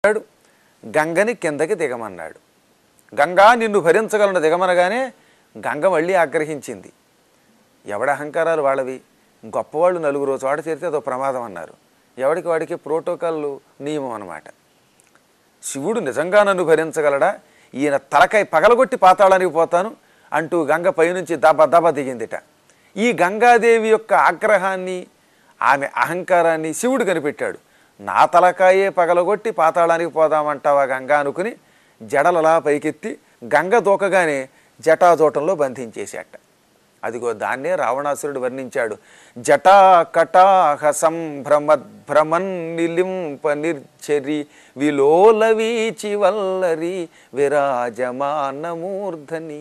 అన్నాడు గంగని కిందకి దిగమన్నాడు గంగా నిన్ను భరించగలను దిగమనగానే గంగ మళ్ళీ ఆగ్రహించింది ఎవడ అహంకారాలు వాళ్ళవి గొప్పవాళ్ళు నలుగురు చోట చేరితే అదో ప్రమాదం అన్నారు ఎవడికి వాడికి ప్రోటోకాల్ నియమం అన్నమాట శివుడు నిజంగా నన్ను భరించగలడా ఈయన తలకాయ పగలగొట్టి పాతాళానికి పోతాను అంటూ గంగ పైనుంచి దబ దబ దిగిందిట ఈ గంగాదేవి యొక్క ఆగ్రహాన్ని ఆమె అహంకారాన్ని శివుడు కనిపెట్టాడు నా తలకాయే పగలగొట్టి పాతాళానికి పోదామంటావా గంగ అనుకుని జడలలా పైకెత్తి గంగ దూకగానే జటాజోటంలో బంధించేశాట అదిగో దాన్నే రావణాసురుడు వర్ణించాడు జటా కటాహ సంభ్రమద్భ్రమన్ నిలింప నిర్చరి విలోల వీచి వల్లరి విరాజమానమూర్ధని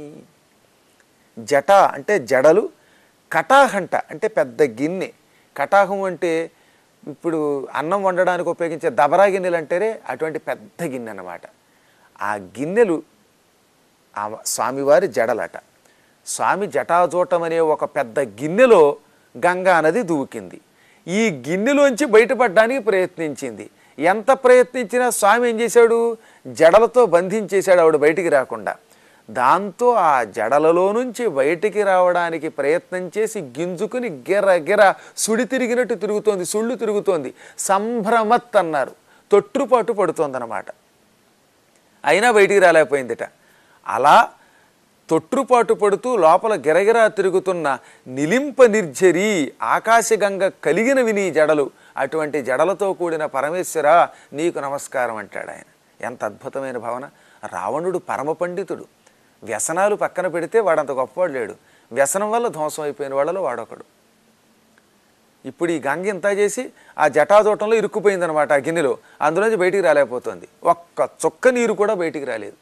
జట అంటే జడలు కటాహంట అంటే పెద్ద గిన్నె కటాహం అంటే ఇప్పుడు అన్నం వండడానికి ఉపయోగించే దబరా గిన్నెలు అంటారే అటువంటి పెద్ద గిన్నె అన్నమాట ఆ గిన్నెలు ఆ స్వామివారి జడలట స్వామి జటాజూటం అనే ఒక పెద్ద గిన్నెలో గంగా నది దూకింది ఈ గిన్నెలోంచి బయటపడడానికి ప్రయత్నించింది ఎంత ప్రయత్నించినా స్వామి ఏం చేశాడు జడలతో బంధించేశాడు ఆవిడ బయటికి రాకుండా దాంతో ఆ జడలలో నుంచి బయటికి రావడానికి ప్రయత్నం చేసి గింజుకుని గిర గిర సుడి తిరిగినట్టు తిరుగుతోంది సుళ్ళు తిరుగుతోంది సంభ్రమత్ అన్నారు తొట్టుపాటు పడుతోందన్నమాట అయినా బయటికి రాలేకపోయిందిట అలా తొట్టుపాటు పడుతూ లోపల గిరగిరా తిరుగుతున్న నిలింప నిర్జరి ఆకాశగంగ కలిగినవి నీ జడలు అటువంటి జడలతో కూడిన పరమేశ్వర నీకు నమస్కారం అంటాడు ఆయన ఎంత అద్భుతమైన భావన రావణుడు పరమ పండితుడు వ్యసనాలు పక్కన పెడితే వాడంత గొప్పవాడు లేడు వ్యసనం వల్ల ధ్వంసం అయిపోయిన వాళ్ళలో వాడొకడు ఇప్పుడు ఈ గంగ ఇంత చేసి ఆ జటాజోటంలో ఇరుక్కుపోయిందనమాట ఆ గిన్నెలో అందులోంచి బయటికి రాలేకపోతుంది ఒక్క చుక్క నీరు కూడా బయటికి రాలేదు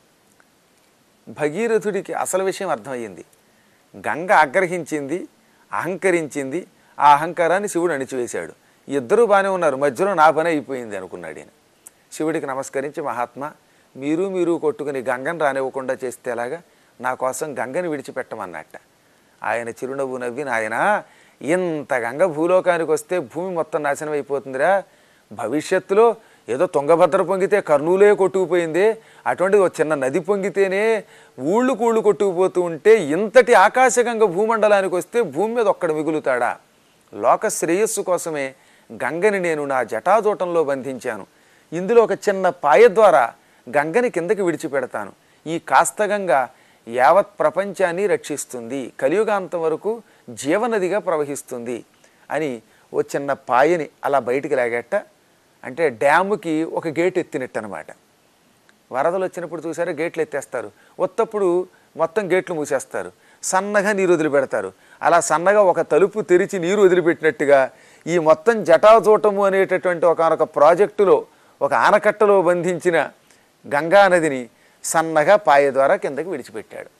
భగీరథుడికి అసలు విషయం అర్థమయ్యింది గంగ ఆగ్రహించింది అహంకరించింది ఆ అహంకారాన్ని శివుడు అణిచివేశాడు ఇద్దరూ బాగానే ఉన్నారు మధ్యలో నా పని అయిపోయింది అనుకున్నాడు ఈయన శివుడికి నమస్కరించి మహాత్మా మీరు మీరు కొట్టుకుని గంగను రానివ్వకుండా చేస్తే ఎలాగా నా కోసం గంగని విడిచిపెట్టమన్నట్ట ఆయన చిరునవ్వు నవ్వి నాయన ఇంత గంగ భూలోకానికి వస్తే భూమి మొత్తం నాశనం అయిపోతుందిరా భవిష్యత్తులో ఏదో తుంగభద్ర పొంగితే కర్నూలే కొట్టుకుపోయింది అటువంటి ఒక చిన్న నది పొంగితేనే ఊళ్ళు కూళ్ళు కొట్టుకుపోతూ ఉంటే ఇంతటి ఆకాశగంగ భూమండలానికి వస్తే భూమి మీద ఒక్కడ మిగులుతాడా లోక శ్రేయస్సు కోసమే గంగని నేను నా జటాజూటంలో బంధించాను ఇందులో ఒక చిన్న పాయ ద్వారా గంగని కిందకి విడిచిపెడతాను ఈ కాస్త గంగ యావత్ ప్రపంచాన్ని రక్షిస్తుంది కలియుగాంతం వరకు జీవనదిగా ప్రవహిస్తుంది అని ఓ చిన్న పాయని అలా బయటికి లాగేట అంటే డ్యాముకి ఒక గేట్ ఎత్తినట్టు అనమాట వరదలు వచ్చినప్పుడు చూసారా గేట్లు ఎత్తేస్తారు ఒత్తప్పుడు మొత్తం గేట్లు మూసేస్తారు సన్నగా నీరు వదిలిపెడతారు అలా సన్నగా ఒక తలుపు తెరిచి నీరు వదిలిపెట్టినట్టుగా ఈ మొత్తం జటాజూటము అనేటటువంటి ఒకనొక ప్రాజెక్టులో ఒక ఆనకట్టలో బంధించిన గంగా నదిని సన్నగా పాయ ద్వారా కిందకి విడిచిపెట్టాడు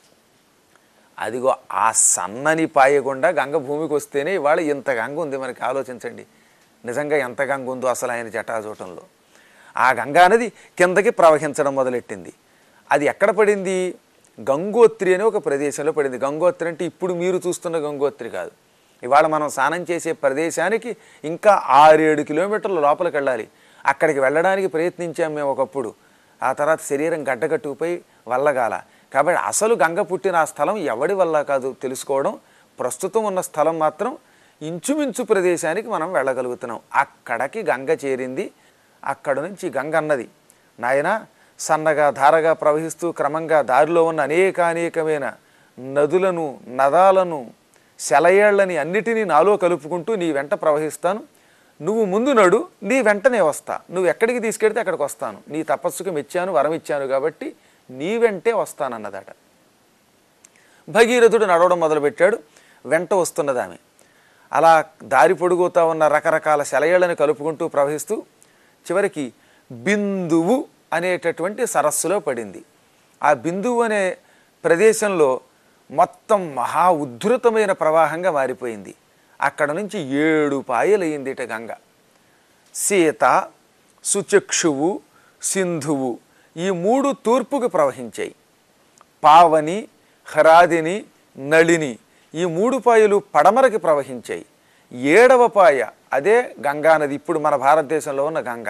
అదిగో ఆ సన్నని పాయ గుండా గంగ భూమికి వస్తేనే ఇవాళ ఇంత గంగ ఉంది మనకి ఆలోచించండి నిజంగా ఎంత గంగ ఉందో అసలు ఆయన జటాజూటంలో ఆ గంగా నది కిందకి ప్రవహించడం మొదలెట్టింది అది ఎక్కడ పడింది గంగోత్రి అనే ఒక ప్రదేశంలో పడింది గంగోత్రి అంటే ఇప్పుడు మీరు చూస్తున్న గంగోత్రి కాదు ఇవాళ మనం స్నానం చేసే ప్రదేశానికి ఇంకా ఆరేడు కిలోమీటర్ల లోపలికి వెళ్ళాలి అక్కడికి వెళ్ళడానికి ప్రయత్నించాం మేము ఒకప్పుడు ఆ తర్వాత శరీరం గడ్డగట్టుకుపోయి వల్లగాల కాబట్టి అసలు గంగ పుట్టిన ఆ స్థలం ఎవడి వల్ల కాదు తెలుసుకోవడం ప్రస్తుతం ఉన్న స్థలం మాత్రం ఇంచుమించు ప్రదేశానికి మనం వెళ్ళగలుగుతున్నాం అక్కడికి గంగ చేరింది అక్కడ నుంచి గంగ అన్నది నాయన సన్నగా ధారగా ప్రవహిస్తూ క్రమంగా దారిలో ఉన్న అనేకానేకమైన నదులను నదాలను సెలయేళ్లని అన్నిటినీ నాలో కలుపుకుంటూ నీ వెంట ప్రవహిస్తాను నువ్వు ముందు నడు నీ వెంటనే వస్తా నువ్వు ఎక్కడికి తీసుకెడితే అక్కడికి వస్తాను నీ తపస్సుకు మెచ్చాను వరం ఇచ్చాను కాబట్టి నీ వెంటే వస్తానన్నదట భగీరథుడు నడవడం మొదలుపెట్టాడు వెంట వస్తున్నది ఆమె అలా దారి పొడుగుతా ఉన్న రకరకాల సెలయేళ్లను కలుపుకుంటూ ప్రవహిస్తూ చివరికి బిందువు అనేటటువంటి సరస్సులో పడింది ఆ బిందువు అనే ప్రదేశంలో మొత్తం మహా ఉద్ధృతమైన ప్రవాహంగా మారిపోయింది అక్కడ నుంచి ఏడు పాయలయ్యిందిట గంగ సీత సుచక్షువు సింధువు ఈ మూడు తూర్పుకు ప్రవహించాయి పావని హరాదిని నళిని ఈ మూడు పాయలు పడమరకి ప్రవహించాయి ఏడవ పాయ అదే గంగానది ఇప్పుడు మన భారతదేశంలో ఉన్న గంగ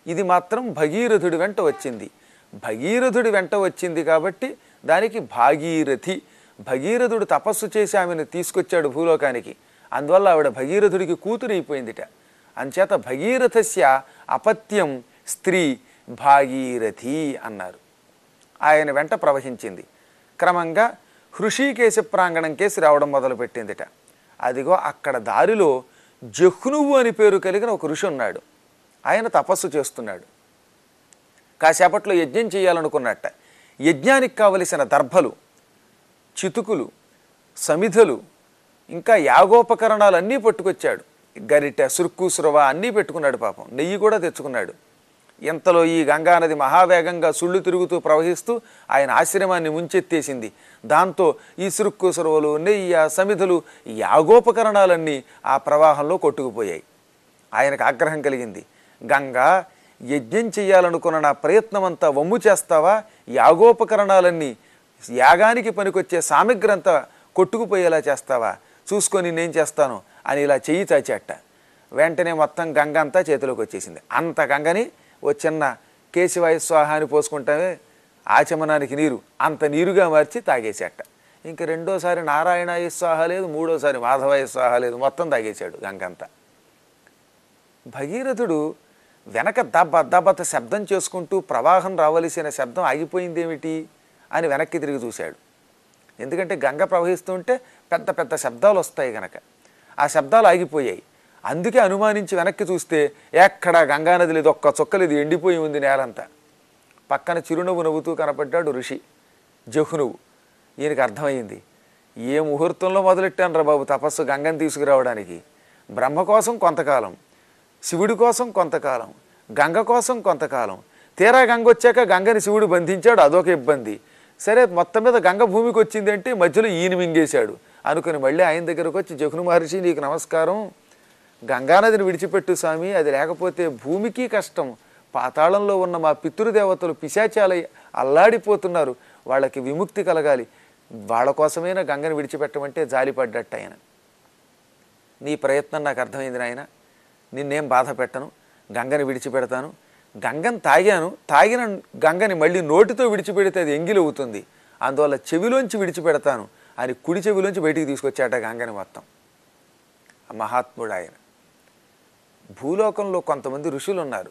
ఇది మాత్రం భగీరథుడి వెంట వచ్చింది భగీరథుడి వెంట వచ్చింది కాబట్టి దానికి భాగీరథి భగీరథుడు తపస్సు చేసి ఆమెను తీసుకొచ్చాడు భూలోకానికి అందువల్ల ఆవిడ భగీరథుడికి కూతురు అయిపోయిందిట అంచేత భగీరథస్య అపత్యం స్త్రీ భాగీరథి అన్నారు ఆయన వెంట ప్రవహించింది క్రమంగా హృషికేశ ప్రాంగణం కేసి రావడం మొదలుపెట్టిందిట అదిగో అక్కడ దారిలో జహ్నువు అని పేరు కలిగిన ఒక ఋషి ఉన్నాడు ఆయన తపస్సు చేస్తున్నాడు కాసేపట్లో యజ్ఞం చేయాలనుకున్నట్ట యజ్ఞానికి కావలసిన దర్భలు చితుకులు సమిధలు ఇంకా యాగోపకరణాలు అన్నీ పట్టుకొచ్చాడు గరిటె సురుక్కు సురవ అన్నీ పెట్టుకున్నాడు పాపం నెయ్యి కూడా తెచ్చుకున్నాడు ఇంతలో ఈ గంగానది మహావేగంగా సుళ్ళు తిరుగుతూ ప్రవహిస్తూ ఆయన ఆశ్రమాన్ని ముంచెత్తేసింది దాంతో ఈ సురుక్కు సురవలు నెయ్యి సమిధలు యాగోపకరణాలన్నీ ఆ ప్రవాహంలో కొట్టుకుపోయాయి ఆయనకు ఆగ్రహం కలిగింది గంగా యజ్ఞం చేయాలనుకున్న నా ప్రయత్నం అంతా వమ్ము చేస్తావా యాగోపకరణాలన్నీ యాగానికి పనికొచ్చే సామగ్రి అంతా కొట్టుకుపోయేలా చేస్తావా చూసుకొని నేను చేస్తాను అని ఇలా చెయ్యి చాచేట వెంటనే మొత్తం గంగ అంతా చేతిలోకి వచ్చేసింది అంత గంగని ఓ చిన్న కేశవాయ స్వాహాన్ని పోసుకుంటామే ఆచమనానికి నీరు అంత నీరుగా మార్చి తాగేసేట ఇంక రెండోసారి నారాయణాయ స్వాహ లేదు మూడోసారి మాధవాయ స్వాహ లేదు మొత్తం తాగేశాడు గంగంతా భగీరథుడు వెనక దబ్బ దబ్బత శబ్దం చేసుకుంటూ ప్రవాహం రావలసిన శబ్దం ఆగిపోయిందేమిటి అని వెనక్కి తిరిగి చూశాడు ఎందుకంటే గంగ ప్రవహిస్తుంటే పెద్ద పెద్ద శబ్దాలు వస్తాయి గనక ఆ శబ్దాలు ఆగిపోయాయి అందుకే అనుమానించి వెనక్కి చూస్తే ఎక్కడా గంగానది లేదు ఒక్క చుక్కలేదు ఎండిపోయి ఉంది నేలంతా పక్కన చిరునవ్వు నవ్వుతూ కనపడ్డాడు ఋషి జహ్నువు ఈయనకి అర్థమైంది ఏ ముహూర్తంలో మొదలెట్టాను రా బాబు తపస్సు గంగని తీసుకురావడానికి బ్రహ్మ కోసం కొంతకాలం శివుడి కోసం కొంతకాలం గంగ కోసం కొంతకాలం తీరా గంగ వచ్చాక గంగని శివుడు బంధించాడు అదొక ఇబ్బంది సరే మొత్తం మీద గంగ భూమికి వచ్చింది అంటే మధ్యలో ఈయన మింగేశాడు అనుకుని మళ్ళీ ఆయన దగ్గరకు వచ్చి జఘును మహర్షి నీకు నమస్కారం గంగానదిని విడిచిపెట్టు స్వామి అది లేకపోతే భూమికి కష్టం పాతాళంలో ఉన్న మా పితృదేవతలు పిశాచాలై అల్లాడిపోతున్నారు వాళ్ళకి విముక్తి కలగాలి వాళ్ళ కోసమైనా గంగని విడిచిపెట్టమంటే జాలిపడ్డట్టు ఆయన నీ ప్రయత్నం నాకు అర్థమైంది నాయన నిన్నేం బాధ పెట్టను గంగని విడిచిపెడతాను గంగని తాగాను తాగిన గంగని మళ్ళీ నోటితో విడిచిపెడితే అది ఎంగిలవుతుంది అందువల్ల చెవిలోంచి విడిచిపెడతాను అని కుడి చెవిలోంచి బయటికి తీసుకొచ్చాట గంగని మొత్తం ఆ మహాత్ముడు ఆయన భూలోకంలో కొంతమంది ఋషులు ఉన్నారు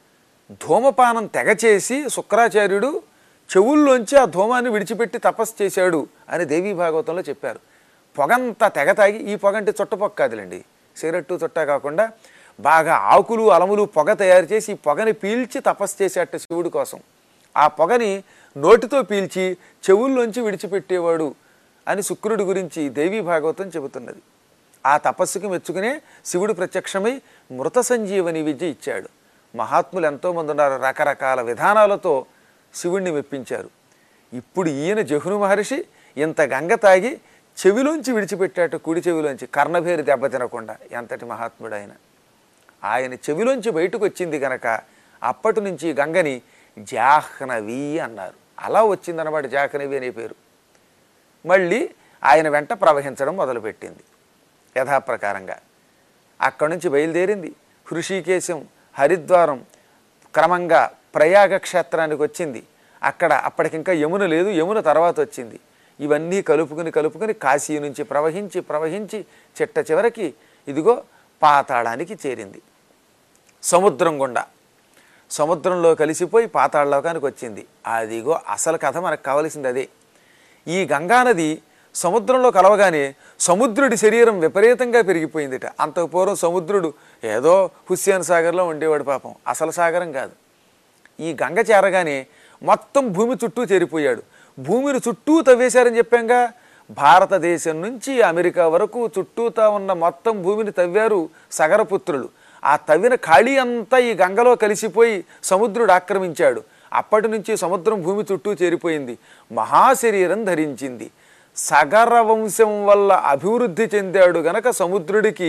ధూమపానం తెగ చేసి శుక్రాచార్యుడు చెవుల్లోంచి ఆ ధూమాన్ని విడిచిపెట్టి తపస్సు చేశాడు అని దేవీ భాగవతంలో చెప్పారు పొగంతా తెగ తాగి ఈ పొగ అంటే చుట్టపొక్క కాదులేండి సిగరెట్టు చుట్ట కాకుండా బాగా ఆకులు అలములు పొగ తయారు చేసి ఈ పొగని పీల్చి తపస్సు చేసేట శివుడి కోసం ఆ పొగని నోటితో పీల్చి చెవుల్లోంచి విడిచిపెట్టేవాడు అని శుక్రుడి గురించి దేవీ భాగవతం చెబుతున్నది ఆ తపస్సుకి మెచ్చుకునే శివుడు ప్రత్యక్షమై మృత సంజీవని విద్య ఇచ్చాడు మహాత్ములు ఎంతోమంది ఉన్నారు రకరకాల విధానాలతో శివుణ్ణి మెప్పించారు ఇప్పుడు ఈయన జహును మహర్షి ఇంత గంగ తాగి చెవిలోంచి విడిచిపెట్టాట కుడి చెవిలోంచి కర్ణభేరి దెబ్బతినకుండా ఎంతటి మహాత్ముడు ఆయన ఆయన చెవిలోంచి బయటకు వచ్చింది గనక అప్పటి నుంచి గంగని జాహ్నవి అన్నారు అలా వచ్చిందన్నమాట జాహ్నవి అనే పేరు మళ్ళీ ఆయన వెంట ప్రవహించడం మొదలుపెట్టింది యథాప్రకారంగా అక్కడి నుంచి బయలుదేరింది హృషికేశం హరిద్వారం క్రమంగా ప్రయాగ క్షేత్రానికి వచ్చింది అక్కడ అప్పటికింకా యమున లేదు యమున తర్వాత వచ్చింది ఇవన్నీ కలుపుకుని కలుపుకుని కాశీ నుంచి ప్రవహించి ప్రవహించి చిట్ట చివరికి ఇదిగో పాతాళానికి చేరింది సముద్రం గుండా సముద్రంలో కలిసిపోయి పాతాళలోకానికి వచ్చింది అదిగో అసలు కథ మనకు కావలసింది అదే ఈ గంగానది సముద్రంలో కలవగానే సముద్రుడి శరీరం విపరీతంగా పెరిగిపోయిందిట అంతకు పూర్వం సముద్రుడు ఏదో హుస్సేన్ సాగర్లో ఉండేవాడు పాపం అసలు సాగరం కాదు ఈ గంగ చేరగానే మొత్తం భూమి చుట్టూ చేరిపోయాడు భూమిని చుట్టూ తవ్వేశారని చెప్పాంగా భారతదేశం నుంచి అమెరికా వరకు చుట్టూతా ఉన్న మొత్తం భూమిని తవ్వారు సగరపుత్రులు ఆ తవ్విన ఖాళీ అంతా ఈ గంగలో కలిసిపోయి సముద్రుడు ఆక్రమించాడు అప్పటి నుంచి సముద్రం భూమి చుట్టూ చేరిపోయింది మహాశరీరం ధరించింది సగర వంశం వల్ల అభివృద్ధి చెందాడు గనక సముద్రుడికి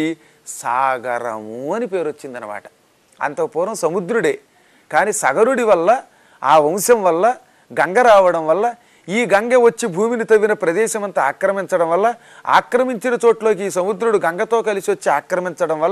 సాగరము అని పేరు వచ్చిందనమాట అంత పూర్వం సముద్రుడే కానీ సగరుడి వల్ల ఆ వంశం వల్ల గంగ రావడం వల్ల ఈ గంగ వచ్చి భూమిని తవ్విన ప్రదేశం అంతా ఆక్రమించడం వల్ల ఆక్రమించిన చోట్లోకి ఈ సముద్రుడు గంగతో కలిసి వచ్చి ఆక్రమించడం వల్ల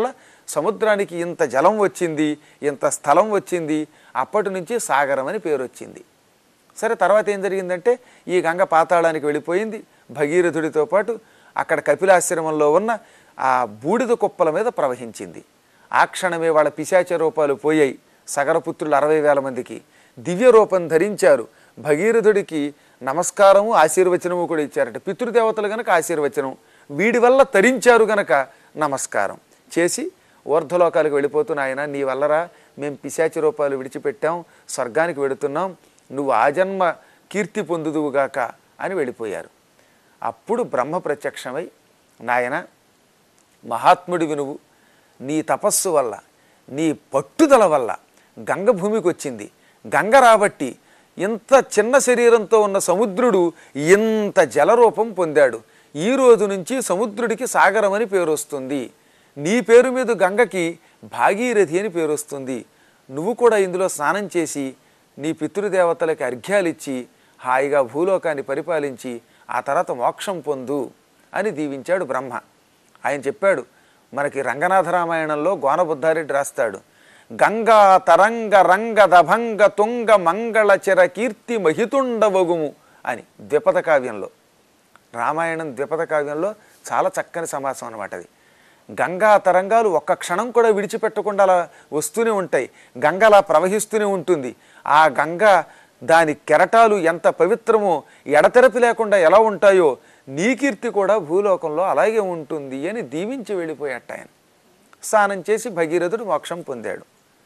సముద్రానికి ఇంత జలం వచ్చింది ఇంత స్థలం వచ్చింది అప్పటి నుంచి సాగరం అని పేరు వచ్చింది సరే తర్వాత ఏం జరిగిందంటే ఈ గంగ పాతాళానికి వెళ్ళిపోయింది భగీరథుడితో పాటు అక్కడ కపిలాశ్రమంలో ఉన్న ఆ బూడిద కుప్పల మీద ప్రవహించింది ఆ క్షణమే వాళ్ళ పిశాచ రూపాలు పోయాయి సగరపుత్రులు అరవై వేల మందికి దివ్య రూపం ధరించారు భగీరథుడికి నమస్కారము ఆశీర్వచనము కూడా ఇచ్చారట పితృదేవతలు గనక ఆశీర్వచనం వీడి వల్ల తరించారు గనక నమస్కారం చేసి ఊర్ధ్వలోకాలకు వెళ్ళిపోతున్న ఆయన నీ వల్లరా మేము పిశాచి రూపాలు విడిచిపెట్టాం స్వర్గానికి వెడుతున్నాం నువ్వు ఆజన్మ కీర్తి పొందుదువుగాక అని వెళ్ళిపోయారు అప్పుడు బ్రహ్మ ప్రత్యక్షమై నాయన మహాత్ముడివి నువ్వు నీ తపస్సు వల్ల నీ పట్టుదల వల్ల గంగ భూమికి వచ్చింది గంగ రాబట్టి ఇంత చిన్న శరీరంతో ఉన్న సముద్రుడు ఇంత జలరూపం పొందాడు ఈ రోజు నుంచి సముద్రుడికి సాగరం అని పేరు వస్తుంది నీ పేరు మీద గంగకి భాగీరథి అని పేరు వస్తుంది నువ్వు కూడా ఇందులో స్నానం చేసి నీ పితృదేవతలకి అర్ఘ్యాలిచ్చి హాయిగా భూలోకాన్ని పరిపాలించి ఆ తర్వాత మోక్షం పొందు అని దీవించాడు బ్రహ్మ ఆయన చెప్పాడు మనకి రంగనాథ రామాయణంలో గోనబుద్ధారెడ్డి రాస్తాడు గంగా తరంగ రంగ దభంగ తుంగ మంగళ చిర కీర్తి మహితుండవగుము అని ద్విపద కావ్యంలో రామాయణం ద్విపద కావ్యంలో చాలా చక్కని సమాసం అనమాట అది గంగా తరంగాలు ఒక్క క్షణం కూడా విడిచిపెట్టకుండా అలా వస్తూనే ఉంటాయి గంగ అలా ప్రవహిస్తూనే ఉంటుంది ఆ గంగ దాని కెరటాలు ఎంత పవిత్రమో ఎడతెరపి లేకుండా ఎలా ఉంటాయో నీ కీర్తి కూడా భూలోకంలో అలాగే ఉంటుంది అని దీవించి వెళ్ళిపోయాట ఆయన స్నానం చేసి భగీరథుడు మోక్షం పొందాడు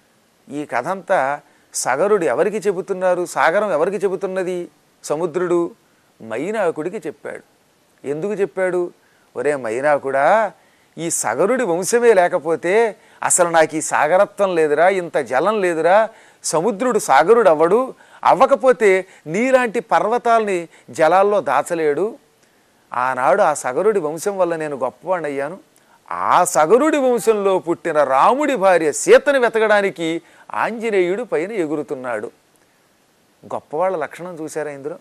ఈ కథ అంతా సగరుడు ఎవరికి చెబుతున్నారు సాగరం ఎవరికి చెబుతున్నది సముద్రుడు మైనాకుడికి చెప్పాడు ఎందుకు చెప్పాడు ఒరే మైనాకుడా ఈ సగరుడి వంశమే లేకపోతే అసలు నాకు ఈ సాగరత్వం లేదురా ఇంత జలం లేదురా సముద్రుడు సాగరుడు అవ్వడు అవ్వకపోతే నీలాంటి పర్వతాల్ని జలాల్లో దాచలేడు ఆనాడు ఆ సగరుడి వంశం వల్ల నేను గొప్పవాణ్ణయ్యాను ఆ సగరుడి వంశంలో పుట్టిన రాముడి భార్య సీతని వెతకడానికి ఆంజనేయుడు పైన ఎగురుతున్నాడు గొప్పవాళ్ళ లక్షణం చూశారా ఇందులో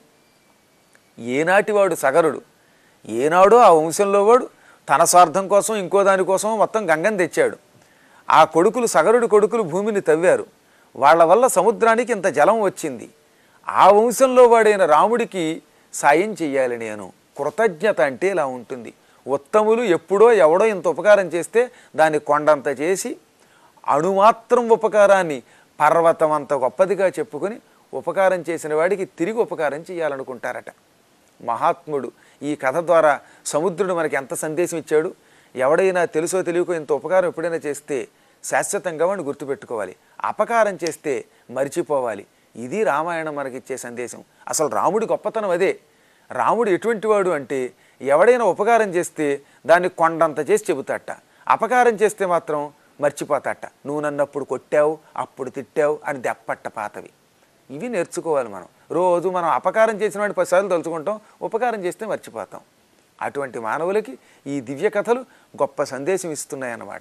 ఏనాటివాడు సగరుడు ఏనాడో ఆ వంశంలో వాడు తన స్వార్థం కోసం ఇంకో దానికోసం మొత్తం గంగని తెచ్చాడు ఆ కొడుకులు సగరుడి కొడుకులు భూమిని తవ్వారు వాళ్ళ వల్ల సముద్రానికి ఇంత జలం వచ్చింది ఆ వంశంలో వాడైన రాముడికి సాయం చెయ్యాలి నేను కృతజ్ఞత అంటే ఇలా ఉంటుంది ఉత్తములు ఎప్పుడో ఎవడో ఇంత ఉపకారం చేస్తే దాన్ని కొండంత చేసి అణుమాత్రం ఉపకారాన్ని పర్వతం అంత గొప్పదిగా చెప్పుకొని ఉపకారం చేసిన వాడికి తిరిగి ఉపకారం చేయాలనుకుంటారట మహాత్ముడు ఈ కథ ద్వారా సముద్రుడు మనకి ఎంత సందేశం ఇచ్చాడు ఎవడైనా తెలుసో తెలియకో ఇంత ఉపకారం ఎప్పుడైనా చేస్తే శాశ్వతంగా వాడిని గుర్తుపెట్టుకోవాలి అపకారం చేస్తే మరిచిపోవాలి ఇది రామాయణం మనకిచ్చే సందేశం అసలు రాముడి గొప్పతనం అదే రాముడు ఎటువంటి వాడు అంటే ఎవడైనా ఉపకారం చేస్తే దాన్ని కొండంత చేసి చెబుతాట అపకారం చేస్తే మాత్రం మర్చిపోతాట నువ్వు నన్నప్పుడు కొట్టావు అప్పుడు తిట్టావు అని దెప్పట్ట పాతవి ఇవి నేర్చుకోవాలి మనం రోజు మనం అపకారం చేసిన వాడిని పదిసార్లు తలుచుకుంటాం ఉపకారం చేస్తే మర్చిపోతాం అటువంటి మానవులకి ఈ దివ్య కథలు గొప్ప సందేశం ఇస్తున్నాయన్నమాట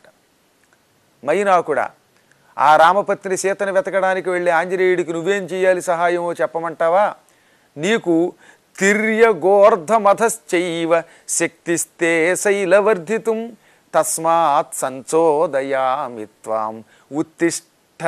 మైనాకుడా ఆ రామపత్ని సీతను వెతకడానికి వెళ్ళే ఆంజనేయుడికి నువ్వేం చేయాలి సహాయమో చెప్పమంటావా నీకు తిర్యగోర్ధమధశ్చైవ శక్తిస్తే శైలవర్ధితుం తస్మాత్ సంచోదయామి త్వాం ఉత్తిష్ట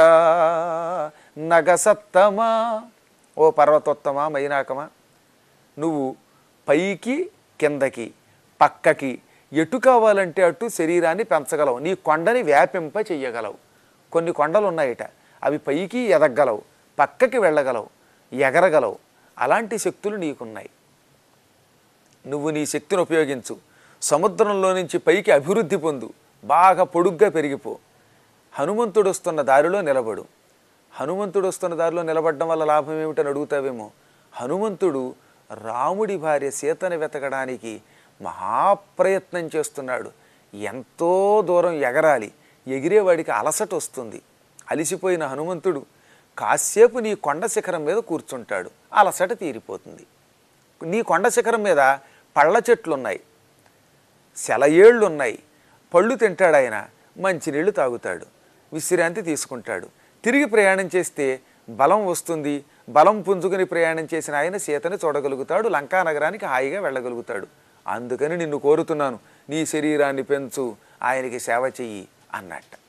నగసత్తమా ఓ పర్వతోత్తమా మైనాకమా నువ్వు పైకి కిందకి పక్కకి ఎటు కావాలంటే అటు శరీరాన్ని పెంచగలవు నీ కొండని వ్యాపింప చెయ్యగలవు కొన్ని కొండలు ఉన్నాయట అవి పైకి ఎదగలవు పక్కకి వెళ్ళగలవు ఎగరగలవు అలాంటి శక్తులు నీకున్నాయి నువ్వు నీ శక్తిని ఉపయోగించు సముద్రంలో నుంచి పైకి అభివృద్ధి పొందు బాగా పొడుగ్గా పెరిగిపో హనుమంతుడు వస్తున్న దారిలో నిలబడు హనుమంతుడు వస్తున్న దారిలో నిలబడడం వల్ల లాభం ఏమిటని అడుగుతావేమో హనుమంతుడు రాముడి భార్య సీతని వెతకడానికి మహాప్రయత్నం చేస్తున్నాడు ఎంతో దూరం ఎగరాలి ఎగిరేవాడికి అలసట వస్తుంది అలిసిపోయిన హనుమంతుడు కాసేపు నీ కొండ శిఖరం మీద కూర్చుంటాడు అలసట తీరిపోతుంది నీ కొండ శిఖరం మీద పళ్ళ చెట్లు ఉన్నాయి సెలయేళ్ళు ఉన్నాయి పళ్ళు తింటాడు ఆయన మంచినీళ్ళు తాగుతాడు విశ్రాంతి తీసుకుంటాడు తిరిగి ప్రయాణం చేస్తే బలం వస్తుంది బలం పుంజుకుని ప్రయాణం చేసిన ఆయన సీతని చూడగలుగుతాడు లంకా నగరానికి హాయిగా వెళ్ళగలుగుతాడు అందుకని నిన్ను కోరుతున్నాను నీ శరీరాన్ని పెంచు ఆయనకి సేవ చెయ్యి అన్నట్ట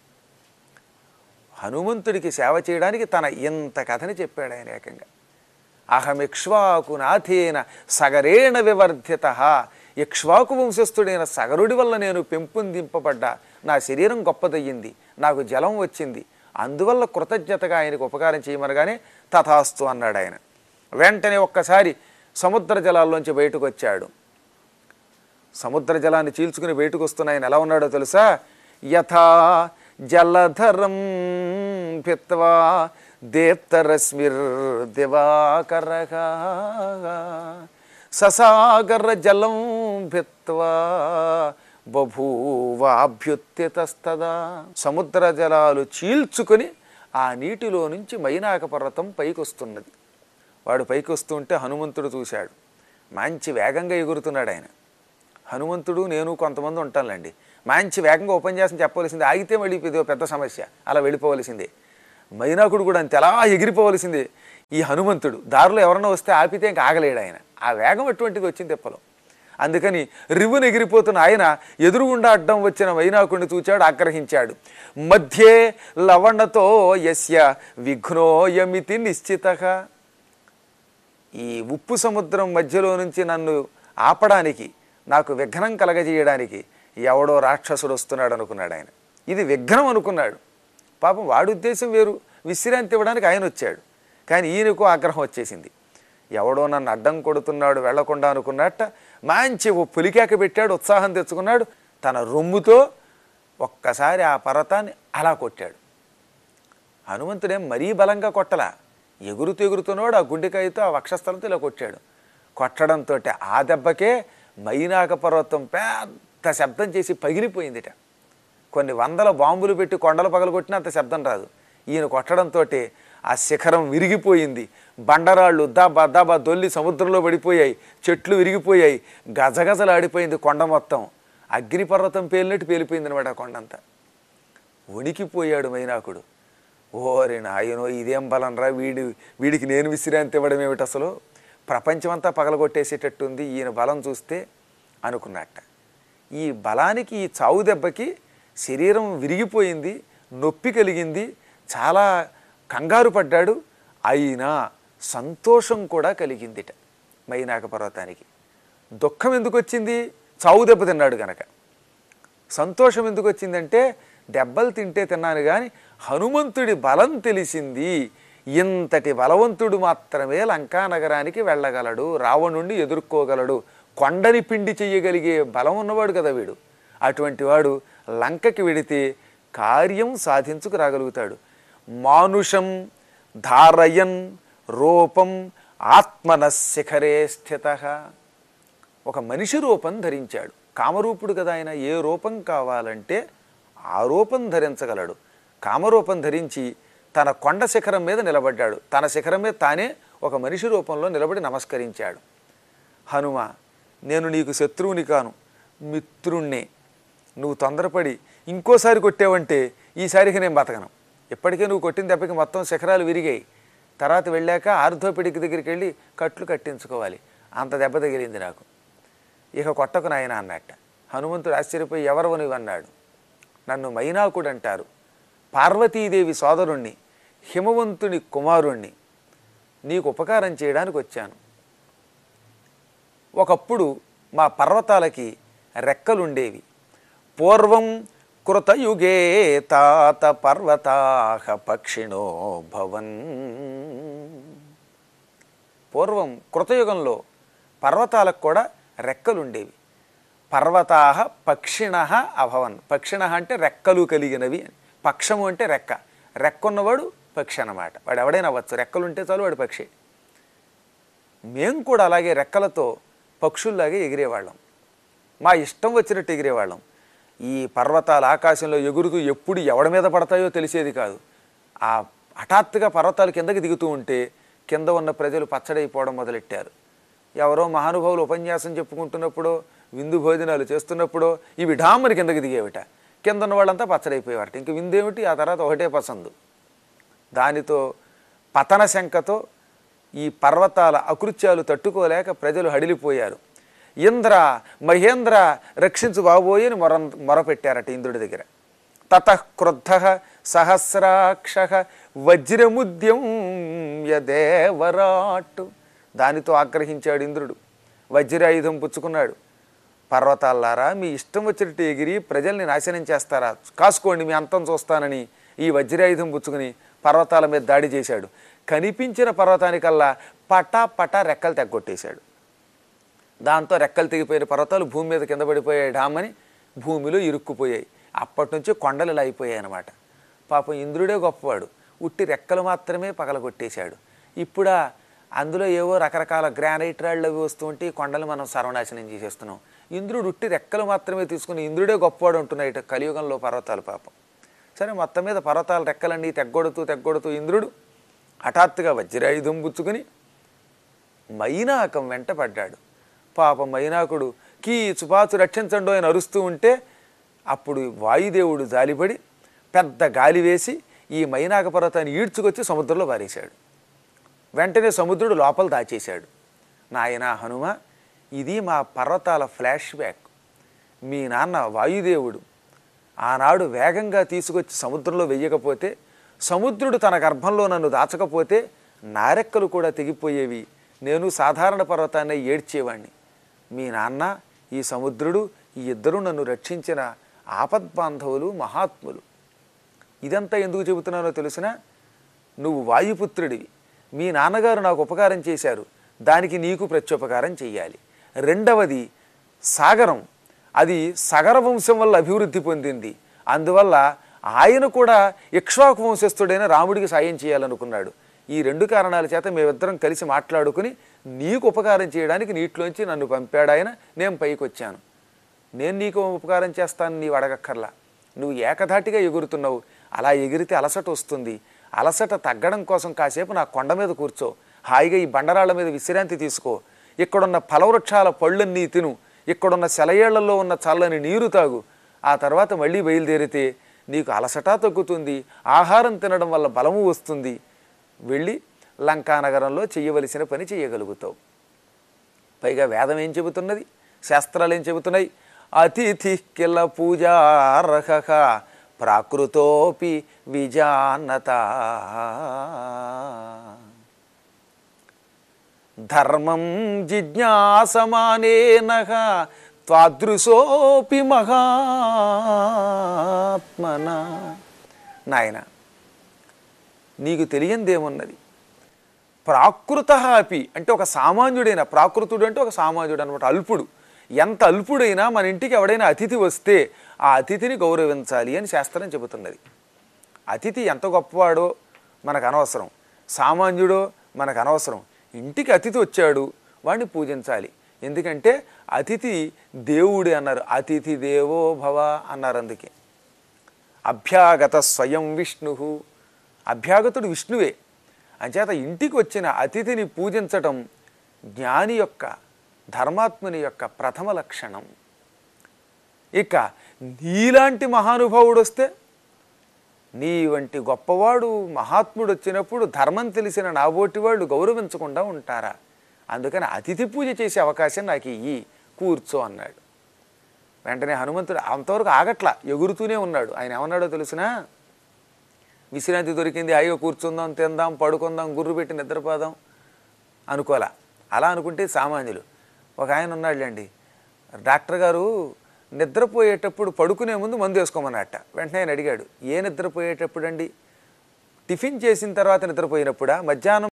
హనుమంతుడికి సేవ చేయడానికి తన ఇంత కథని చెప్పాడు ఆయన ఏకంగా అహమిక్ష్వాకు నాథేన సగరేణ వివర్ధిత ఇక్ష్వాకు వంశస్థుడైన సగరుడి వల్ల నేను పెంపొందింపబడ్డా నా శరీరం గొప్పదయ్యింది నాకు జలం వచ్చింది అందువల్ల కృతజ్ఞతగా ఆయనకు ఉపకారం చేయమనగానే తథాస్తు అన్నాడు ఆయన వెంటనే ఒక్కసారి సముద్ర జలాల్లోంచి బయటకు వచ్చాడు సముద్ర జలాన్ని చీల్చుకుని బయటకు వస్తున్న ఆయన ఎలా ఉన్నాడో తెలుసా యథా జలధరం పిత్వా దేప్తరశ్మిర్ దివాకరగా ససాగర జలం భిత్వా బభూవాభ్యుత్యతస్తదా సముద్ర జలాలు చీల్చుకొని ఆ నీటిలో నుంచి మైనాక పర్వతం పైకొస్తున్నది వాడు పైకి వస్తుంటే హనుమంతుడు చూశాడు మంచి వేగంగా ఎగురుతున్నాడు ఆయన హనుమంతుడు నేను కొంతమంది ఉంటానులేండి మంచి వేగంగా ఉపన్యాసం చెప్పవలసిందే ఆగితే మళ్ళీ ఇది పెద్ద సమస్య అలా వెళ్ళిపోవలసిందే మైనాకుడు కూడా అంతే అలా ఎగిరిపోవలసిందే ఈ హనుమంతుడు దారిలో ఎవరన్నా వస్తే ఆపితే ఇంకా ఆగలేడు ఆయన ఆ వేగం అటువంటిది వచ్చింది తెప్పలో అందుకని రివ్వును ఎగిరిపోతున్న ఆయన ఎదురుగుండా అడ్డం వచ్చిన మైనాకుడిని చూచాడు ఆగ్రహించాడు మధ్యే లవణతో యస్య విఘ్నోయమితి నిశ్చితగా ఈ ఉప్పు సముద్రం మధ్యలో నుంచి నన్ను ఆపడానికి నాకు విఘ్నం కలగజేయడానికి ఎవడో రాక్షసుడు వస్తున్నాడు అనుకున్నాడు ఆయన ఇది విఘ్నం అనుకున్నాడు పాపం వాడి ఉద్దేశం వేరు విశ్రాంతి ఇవ్వడానికి ఆయన వచ్చాడు కానీ ఈయనకు ఆగ్రహం వచ్చేసింది ఎవడో నన్ను అడ్డం కొడుతున్నాడు వెళ్లకుండా అనుకున్నట్ట మంచి ఓ పులికేక పెట్టాడు ఉత్సాహం తెచ్చుకున్నాడు తన రొమ్ముతో ఒక్కసారి ఆ పర్వతాన్ని అలా కొట్టాడు హనుమంతుడేం మరీ బలంగా కొట్టలా ఎగురుతూ ఎగురుతున్నవాడు ఆ గుండెకాయతో ఆ వక్షస్థలంతో ఇలా కొట్టాడు కొట్టడంతో ఆ దెబ్బకే మైనాక పర్వతం పెద్ద శబ్దం చేసి పగిలిపోయిందిట కొన్ని వందల బాంబులు పెట్టి కొండలు పగలగొట్టినా అంత శబ్దం రాదు ఈయన కొట్టడంతో ఆ శిఖరం విరిగిపోయింది బండరాళ్ళు దాబా దాబా దొల్లి సముద్రంలో పడిపోయాయి చెట్లు విరిగిపోయాయి గజగజలాడిపోయింది కొండ మొత్తం అగ్నిపర్వతం పేలినట్టు పేలిపోయింది అనమాట ఆ కొండంతా వణికిపోయాడు మైనాకుడు ఓరి నాయనో ఇదేం బలం రా వీడి వీడికి నేను విశ్రాంతి ఇవ్వడం ఏమిటి అసలు ప్రపంచమంతా పగలగొట్టేసేటట్టుంది ఈయన బలం చూస్తే అనుకున్నట్ట ఈ బలానికి ఈ చావు దెబ్బకి శరీరం విరిగిపోయింది నొప్పి కలిగింది చాలా కంగారు పడ్డాడు అయినా సంతోషం కూడా కలిగిందిట మైనాక పర్వతానికి దుఃఖం ఎందుకు వచ్చింది చావు దెబ్బ తిన్నాడు గనక సంతోషం ఎందుకు వచ్చిందంటే దెబ్బలు తింటే తిన్నాను కానీ హనుమంతుడి బలం తెలిసింది ఇంతటి బలవంతుడు మాత్రమే లంకా నగరానికి వెళ్ళగలడు రావణుణ్ణి ఎదుర్కోగలడు కొండని పిండి చెయ్యగలిగే బలం ఉన్నవాడు కదా వీడు అటువంటి వాడు లంకకి వెడితే కార్యం సాధించుకు రాగలుగుతాడు మానుషం ధారయన్ రూపం ఆత్మన శిఖరే స్థిత ఒక మనిషి రూపం ధరించాడు కామరూపుడు కదా ఆయన ఏ రూపం కావాలంటే ఆ రూపం ధరించగలడు కామరూపం ధరించి తన కొండ శిఖరం మీద నిలబడ్డాడు తన శిఖరం మీద తానే ఒక మనిషి రూపంలో నిలబడి నమస్కరించాడు హనుమ నేను నీకు శత్రువుని కాను మిత్రుణ్ణే నువ్వు తొందరపడి ఇంకోసారి కొట్టావంటే ఈసారికి నేను బతకను ఇప్పటికే నువ్వు కొట్టిన దెబ్బకి మొత్తం శిఖరాలు విరిగాయి తర్వాత వెళ్ళాక ఆర్థోపెడిక్ దగ్గరికి వెళ్ళి కట్లు కట్టించుకోవాలి అంత దెబ్బ తగిలింది నాకు ఇక కొట్టకు నాయన అన్నట్ట హనుమంతుడు ఆశ్చర్యపోయి ఎవరు నువ్వు అన్నాడు నన్ను మైనాకుడు అంటారు పార్వతీదేవి సోదరుణ్ణి హిమవంతుని కుమారుణ్ణి నీకు ఉపకారం చేయడానికి వచ్చాను ఒకప్పుడు మా పర్వతాలకి రెక్కలుండేవి పూర్వం కృతయుగే తాత పర్వతాహ పక్షిణో భవన్ పూర్వం కృతయుగంలో పర్వతాలకు కూడా రెక్కలుండేవి పర్వతాహ పక్షిణ అభవన్ పక్షిణ అంటే రెక్కలు కలిగినవి అని. పక్షము అంటే రెక్క రెక్క ఉన్నవాడు పక్షి అన్నమాట వాడు ఎవడైనా అవ్వచ్చు రెక్కలుంటే చాలు వాడు పక్షి మేం కూడా అలాగే రెక్కలతో పక్షుల్లాగే ఎగిరేవాళ్ళం మా ఇష్టం వచ్చినట్టు ఎగిరేవాళ్ళం ఈ పర్వతాలు ఆకాశంలో ఎగురుతూ ఎప్పుడు ఎవడి మీద పడతాయో తెలిసేది కాదు ఆ హఠాత్తుగా పర్వతాలు కిందకి దిగుతూ ఉంటే కింద ఉన్న ప్రజలు పచ్చడైపోవడం మొదలెట్టారు ఎవరో మహానుభావులు ఉపన్యాసం చెప్పుకుంటున్నప్పుడో విందు భోజనాలు చేస్తున్నప్పుడో ఇవి ఢామని కిందకి దిగేవిట కింద ఉన్న వాళ్ళంతా పచ్చడైపోయేవారట ఇంక విందేమిటి ఆ తర్వాత ఒకటే పసందు దానితో పతన శంకతో ఈ పర్వతాల అకృత్యాలు తట్టుకోలేక ప్రజలు హడిలిపోయారు ఇంద్ర మహేంద్ర రక్షించు బాబోయని మొర మొరపెట్టారట ఇంద్రుడి దగ్గర తత క్రుద్ధ సహస్రాక్ష వజ్రముద్యం యదేవరాట్ దానితో ఆగ్రహించాడు ఇంద్రుడు వజ్రాయుధం పుచ్చుకున్నాడు పర్వతాలారా మీ ఇష్టం వచ్చినట్టు ఎగిరి ప్రజల్ని నాశనం చేస్తారా కాసుకోండి మీ అంతం చూస్తానని ఈ వజ్రాయుధం పుచ్చుకుని పర్వతాల మీద దాడి చేశాడు కనిపించిన పర్వతానికల్లా పటా పటా రెక్కలు తెగ్గొట్టేశాడు దాంతో రెక్కలు తెగిపోయిన పర్వతాలు భూమి మీద కింద పడిపోయాయి డామని భూమిలో ఇరుక్కుపోయాయి అప్పటి నుంచి కొండలు ఇలా అయిపోయాయి అనమాట పాపం ఇంద్రుడే గొప్పవాడు ఉట్టి రెక్కలు మాత్రమే పగలగొట్టేశాడు ఇప్పుడా అందులో ఏవో రకరకాల గ్రానైట్ రాళ్ళు అవి వస్తూ ఉంటే ఈ కొండలు మనం సర్వనాశనం చేసేస్తున్నాం ఇంద్రుడు ఉట్టి రెక్కలు మాత్రమే తీసుకుని ఇంద్రుడే గొప్పవాడు ఉంటున్నాయి ఇటు కలియుగంలో పర్వతాలు పాపం సరే మొత్తం మీద పర్వతాల రెక్కలన్నీ తెగ్గొడుతూ తెగ్గొడుతూ ఇంద్రుడు హఠాత్తుగా వజ్రాయుధం పుచ్చుకుని మైనాకం వెంట పడ్డాడు పాపం మైనాకుడు కీ చుపాచు రక్షించండు అని అరుస్తూ ఉంటే అప్పుడు వాయుదేవుడు జాలిపడి పెద్ద గాలి వేసి ఈ మైనాక పర్వతాన్ని ఈడ్చుకొచ్చి సముద్రంలో పారేశాడు వెంటనే సముద్రుడు లోపల దాచేశాడు నాయన హనుమ ఇది మా పర్వతాల ఫ్లాష్ బ్యాక్ మీ నాన్న వాయుదేవుడు ఆనాడు వేగంగా తీసుకొచ్చి సముద్రంలో వెయ్యకపోతే సముద్రుడు తన గర్భంలో నన్ను దాచకపోతే నారెక్కలు కూడా తెగిపోయేవి నేను సాధారణ పర్వతాన్ని ఏడ్చేవాణ్ణి మీ నాన్న ఈ సముద్రుడు ఈ ఇద్దరు నన్ను రక్షించిన ఆపద్బాంధవులు మహాత్ములు ఇదంతా ఎందుకు చెబుతున్నానో తెలిసిన నువ్వు వాయుపుత్రుడివి మీ నాన్నగారు నాకు ఉపకారం చేశారు దానికి నీకు ప్రత్యుపకారం చెయ్యాలి రెండవది సాగరం అది సగర వంశం వల్ల అభివృద్ధి పొందింది అందువల్ల ఆయన కూడా ఇక్ష్వాకు వంశస్థుడైన రాముడికి సాయం చేయాలనుకున్నాడు ఈ రెండు కారణాల చేత మేమిద్దరం కలిసి మాట్లాడుకుని నీకు ఉపకారం చేయడానికి నీటిలోంచి నన్ను పంపాడు ఆయన నేను పైకి వచ్చాను నేను నీకు ఉపకారం చేస్తాను నీవు అడగక్కర్లా నువ్వు ఏకధాటిగా ఎగురుతున్నావు అలా ఎగిరితే అలసట వస్తుంది అలసట తగ్గడం కోసం కాసేపు నా కొండ మీద కూర్చో హాయిగా ఈ బండరాళ్ళ మీద విశ్రాంతి తీసుకో ఇక్కడున్న ఫలవృక్షాల పళ్ళన్నీ తిను ఇక్కడున్న సెలయేళ్లలో ఉన్న చల్లని నీరు తాగు ఆ తర్వాత మళ్ళీ బయలుదేరితే నీకు అలసట తగ్గుతుంది ఆహారం తినడం వల్ల బలము వస్తుంది వెళ్ళి లంకానగరంలో చేయవలసిన పని చేయగలుగుతావు పైగా వేదం ఏం చెబుతున్నది శాస్త్రాలు ఏం చెబుతున్నాయి అతిథి కిల పూజార్హ ప్రాకృతోపి విజానత ధర్మం జిజ్ఞాసమానేన త్వాదృశోపి మహాత్మన నాయన నీకు తెలియందేమున్నది ప్రాకృత అపి అంటే ఒక సామాన్యుడైన ప్రాకృతుడు అంటే ఒక సామాన్యుడు అనమాట అల్పుడు ఎంత అల్పుడైనా మన ఇంటికి ఎవడైనా అతిథి వస్తే ఆ అతిథిని గౌరవించాలి అని శాస్త్రం చెబుతున్నది అతిథి ఎంత గొప్పవాడో మనకు అనవసరం సామాన్యుడో మనకు అనవసరం ఇంటికి అతిథి వచ్చాడు వాడిని పూజించాలి ఎందుకంటే అతిథి దేవుడే అన్నారు అతిథి దేవో భవ అన్నారు అందుకే అభ్యాగత స్వయం విష్ణు అభ్యాగతుడు విష్ణువే అంచేత ఇంటికి వచ్చిన అతిథిని పూజించటం జ్ఞాని యొక్క ధర్మాత్ముని యొక్క ప్రథమ లక్షణం ఇక నీలాంటి మహానుభావుడు వస్తే నీ వంటి గొప్పవాడు మహాత్ముడు వచ్చినప్పుడు ధర్మం తెలిసిన నాబోటి వాళ్ళు గౌరవించకుండా ఉంటారా అందుకని అతిథి పూజ చేసే అవకాశం నాకు ఇయ్యి కూర్చో అన్నాడు వెంటనే హనుమంతుడు అంతవరకు ఆగట్లా ఎగురుతూనే ఉన్నాడు ఆయన ఏమన్నాడో తెలిసినా విశ్రాంతి దొరికింది అయ్యో కూర్చుందాం తిందాం పడుకుందాం గుర్రు పెట్టి నిద్రపోదాం అనుకోలా అలా అనుకుంటే సామాన్యులు ఒక ఆయన ఉన్నాడులేండి డాక్టర్ గారు నిద్రపోయేటప్పుడు పడుకునే ముందు మందు వేసుకోమన్నట్ట వెంటనే ఆయన అడిగాడు ఏ నిద్రపోయేటప్పుడు అండి టిఫిన్ చేసిన తర్వాత నిద్రపోయినప్పుడా మధ్యాహ్నం